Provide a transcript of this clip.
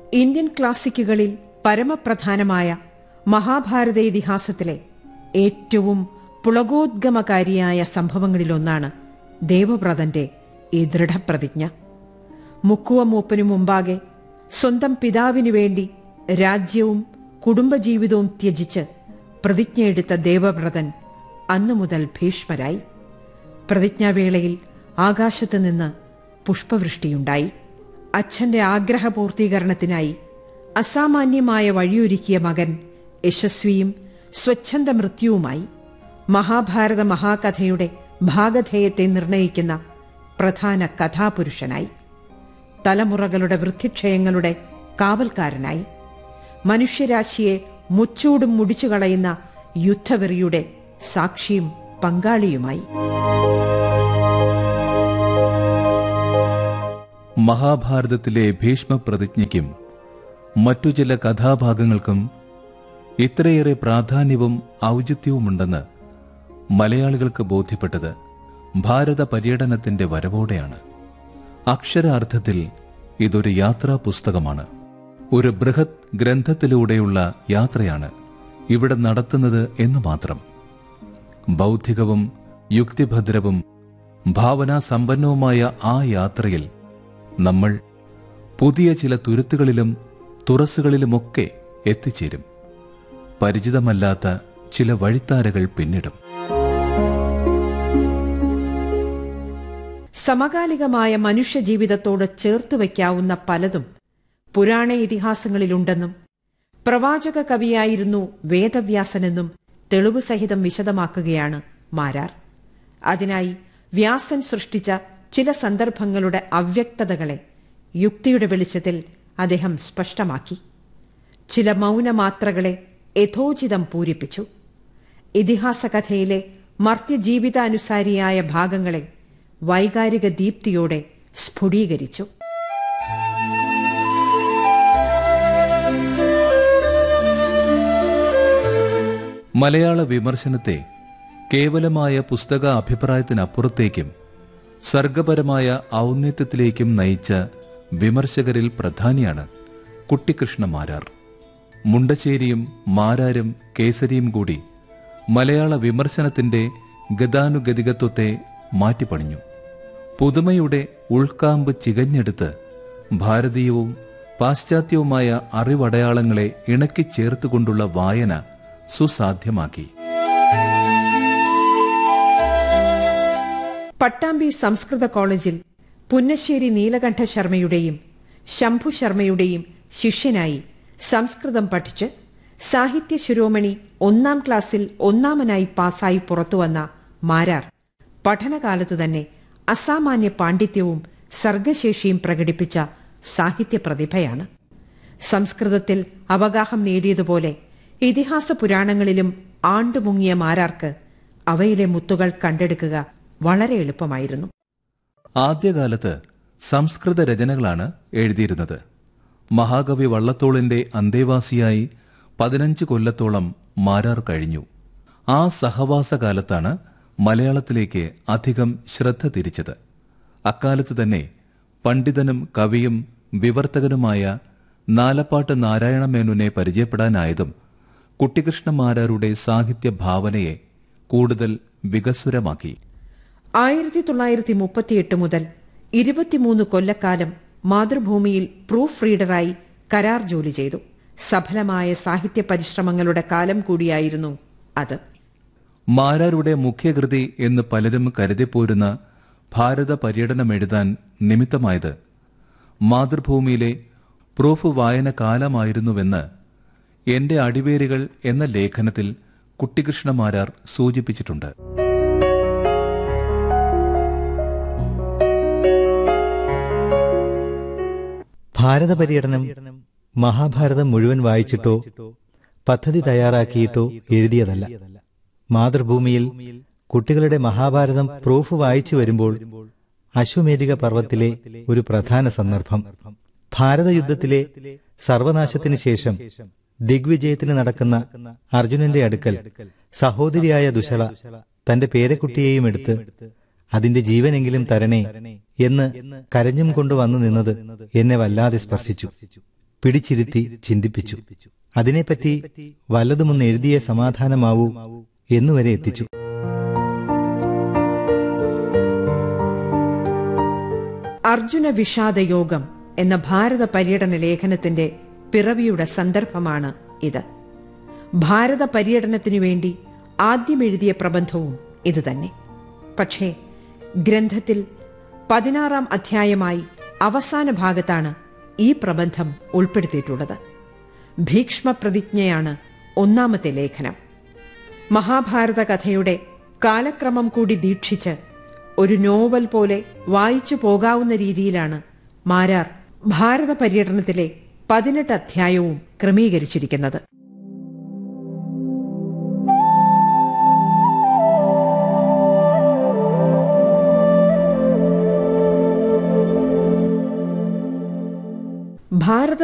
Indian ക്ലാസിക്കുകളിൽ പരമപ്രധാനമായ മഹാഭാരത ഇതിഹാസത്തിലെ ഏറ്റവും പുളകോദ്ഗമകാരിയായ സംഭവങ്ങളിലൊന്നാണ് ദേവവ്രതന്റെ ഈ ദൃഢപ്രതിജ്ഞ മുക്കുവ മൂപ്പനു മുമ്പാകെ സ്വന്തം പിതാവിനു വേണ്ടി രാജ്യവും കുടുംബജീവിതവും ത്യജിച്ച് പ്രതിജ്ഞയെടുത്ത ദേവവ്രതൻ അന്നു മുതൽ ഭീഷ്മരായി പ്രതിജ്ഞാവേളയിൽ ആകാശത്ത് നിന്ന് പുഷ്പവൃഷ്ടിയുണ്ടായി അച്ഛന്റെ ആഗ്രഹപൂർത്തീകരണത്തിനായി അസാമാന്യമായ വഴിയൊരുക്കിയ മകൻ യശസ്വിയും സ്വച്ഛന്ത മൃത്യുവുമായി മഹാഭാരത മഹാകഥയുടെ ഭാഗധേയത്തെ നിർണയിക്കുന്ന പ്രധാന കഥാപുരുഷനായി തലമുറകളുടെ വൃദ്ധിക്ഷയങ്ങളുടെ കാവൽക്കാരനായി മനുഷ്യരാശിയെ മുച്ചൂടും മുടിച്ചു കളയുന്ന യുദ്ധവെറിയുടെ സാക്ഷിയും പങ്കാളിയുമായി മഹാഭാരതത്തിലെ ഭീഷ്മപ്രതിജ്ഞയ്ക്കും മറ്റു ചില കഥാഭാഗങ്ങൾക്കും ഇത്രയേറെ പ്രാധാന്യവും ഔചിത്യവുമുണ്ടെന്ന് മലയാളികൾക്ക് ബോധ്യപ്പെട്ടത് ഭാരത പര്യടനത്തിന്റെ വരവോടെയാണ് അക്ഷരാർത്ഥത്തിൽ ഇതൊരു യാത്രാ പുസ്തകമാണ് ഒരു ബൃഹത് ഗ്രന്ഥത്തിലൂടെയുള്ള യാത്രയാണ് ഇവിടെ നടത്തുന്നത് എന്ന് മാത്രം ബൗദ്ധികവും യുക്തിഭദ്രവും ഭാവനാസമ്പന്നവുമായ ആ യാത്രയിൽ നമ്മൾ പുതിയ ചില തുരുത്തുകളിലും തുറസ്സുകളിലുമൊക്കെ എത്തിച്ചേരും പരിചിതമല്ലാത്ത ചില വഴിത്താരകൾ പിന്നിടും സമകാലികമായ മനുഷ്യജീവിതത്തോട് ചേർത്തു വയ്ക്കാവുന്ന പലതും പുരാണ ഇതിഹാസങ്ങളിലുണ്ടെന്നും പ്രവാചക കവിയായിരുന്നു വേദവ്യാസനെന്നും തെളിവ് സഹിതം വിശദമാക്കുകയാണ് മാരാർ അതിനായി വ്യാസൻ സൃഷ്ടിച്ച ചില സന്ദർഭങ്ങളുടെ അവ്യക്തതകളെ യുക്തിയുടെ വെളിച്ചത്തിൽ അദ്ദേഹം സ്പഷ്ടമാക്കി ചില മൗനമാത്രകളെ യഥോചിതം പൂരിപ്പിച്ചു ഇതിഹാസ കഥയിലെ മർത്യജീവിതാനുസാരിയായ ഭാഗങ്ങളെ വൈകാരിക ദീപ്തിയോടെ സ്ഫുടീകരിച്ചു മലയാള വിമർശനത്തെ കേവലമായ പുസ്തക അഭിപ്രായത്തിനപ്പുറത്തേക്കും സർഗപരമായ ഔന്നത്യത്തിലേക്കും നയിച്ച വിമർശകരിൽ പ്രധാനിയാണ് കുട്ടിക്കൃഷ്ണ മാരാർ മുണ്ടശ്ശേരിയും മാരാരും കേസരിയും കൂടി മലയാള വിമർശനത്തിന്റെ ഗതാനുഗതികത്വത്തെ മാറ്റിപ്പണിഞ്ഞു പുതുമയുടെ ഉൾക്കാമ്പ് ചികഞ്ഞെടുത്ത് ഭാരതീയവും പാശ്ചാത്യവുമായ അറിവടയാളങ്ങളെ ഇണക്കിച്ചേർത്തുകൊണ്ടുള്ള വായന സുസാധ്യമാക്കി പട്ടാമ്പി സംസ്കൃത കോളേജിൽ പുന്നശ്ശേരി നീലകണ്ഠ ശർമ്മയുടെയും ശംഭു ശർമ്മയുടെയും ശിഷ്യനായി സംസ്കൃതം പഠിച്ച് സാഹിത്യ ശിരോമണി ഒന്നാം ക്ലാസ്സിൽ ഒന്നാമനായി പാസ്സായി പുറത്തുവന്ന മാരാർ പഠനകാലത്ത് തന്നെ അസാമാന്യ പാണ്ഡിത്യവും സർഗശേഷിയും പ്രകടിപ്പിച്ച സാഹിത്യ പ്രതിഭയാണ് സംസ്കൃതത്തിൽ അവഗാഹം നേടിയതുപോലെ ഇതിഹാസ പുരാണങ്ങളിലും ആണ്ടുമുങ്ങിയ മാരാർക്ക് അവയിലെ മുത്തുകൾ കണ്ടെടുക്കുക വളരെ എളുപ്പമായിരുന്നു ആദ്യകാലത്ത് സംസ്കൃത രചനകളാണ് എഴുതിയിരുന്നത് മഹാകവി വള്ളത്തോളിന്റെ അന്തേവാസിയായി പതിനഞ്ച് കൊല്ലത്തോളം മാരാർ കഴിഞ്ഞു ആ സഹവാസകാലത്താണ് മലയാളത്തിലേക്ക് അധികം ശ്രദ്ധ തിരിച്ചത് അക്കാലത്ത് തന്നെ പണ്ഡിതനും കവിയും വിവർത്തകനുമായ നാലപ്പാട്ട് നാരായണ മേനോനെ പരിചയപ്പെടാനായതും കുട്ടികൃഷ്ണ മാരാരുടെ സാഹിത്യ ഭാവനയെ കൂടുതൽ വികസ്വരമാക്കി ആയിരത്തി തൊള്ളായിരത്തി മുപ്പത്തിയെട്ട് മുതൽ ഇരുപത്തിമൂന്ന് കൊല്ലക്കാലം മാതൃഭൂമിയിൽ പ്രൂഫ് റീഡറായി കരാർ ജോലി ചെയ്തു സഫലമായ സാഹിത്യ പരിശ്രമങ്ങളുടെ കാലം കൂടിയായിരുന്നു അത് മാരാരുടെ മുഖ്യകൃതി എന്ന് പലരും കരുതിപ്പോരുന്ന ഭാരത പര്യടനം എഴുതാൻ നിമിത്തമായത് മാതൃഭൂമിയിലെ പ്രൂഫ് വായന കാലമായിരുന്നുവെന്ന് എന്റെ അടിവേരുകൾ എന്ന ലേഖനത്തിൽ കുട്ടികൃഷ്ണ മാരാർ സൂചിപ്പിച്ചിട്ടുണ്ട് ഭാരത പര്യടനം മഹാഭാരതം മുഴുവൻ വായിച്ചിട്ടോ പദ്ധതി തയ്യാറാക്കിയിട്ടോ എഴുതിയതല്ല മാതൃഭൂമിയിൽ കുട്ടികളുടെ മഹാഭാരതം പ്രൂഫ് വായിച്ചു വരുമ്പോൾ അശ്വമേധിക പർവ്വത്തിലെ ഒരു പ്രധാന സന്ദർഭം ഭാരതയുദ്ധത്തിലെ സർവനാശത്തിന് ശേഷം ദിഗ്വിജയത്തിന് നടക്കുന്ന അർജുനന്റെ അടുക്കൽ സഹോദരിയായ ദുശള തന്റെ പേരക്കുട്ടിയെയും എടുത്ത് അതിന്റെ ജീവനെങ്കിലും തരണേ എന്ന് കരഞ്ഞും കൊണ്ട് വന്നു നിന്നത് എന്നെ വല്ലാതെ സ്പർശിച്ചു പിടിച്ചിരുത്തി ചിന്തിപ്പിച്ചു അതിനെപ്പറ്റി വല്ലതുമൊന്ന് എഴുതിയ സമാധാനമാവൂ എന്നുവരെ എത്തിച്ചു അർജുന വിഷാദയോഗം എന്ന ഭാരത പര്യടന ലേഖനത്തിന്റെ പിറവിയുടെ സന്ദർഭമാണ് ഇത് ഭാരത പര്യടനത്തിനു വേണ്ടി ആദ്യം എഴുതിയ പ്രബന്ധവും ഇതുതന്നെ പക്ഷേ ഗ്രന്ഥത്തിൽ പതിനാറാം അധ്യായമായി അവസാന ഭാഗത്താണ് ഈ പ്രബന്ധം ഉൾപ്പെടുത്തിയിട്ടുള്ളത് ഭീക്ഷ്മപ്രതിജ്ഞയാണ് ഒന്നാമത്തെ ലേഖനം മഹാഭാരത കഥയുടെ കാലക്രമം കൂടി ദീക്ഷിച്ച് ഒരു നോവൽ പോലെ വായിച്ചു പോകാവുന്ന രീതിയിലാണ് മാരാർ ഭാരത പര്യടനത്തിലെ പതിനെട്ട് അധ്യായവും ക്രമീകരിച്ചിരിക്കുന്നത് ഭാരത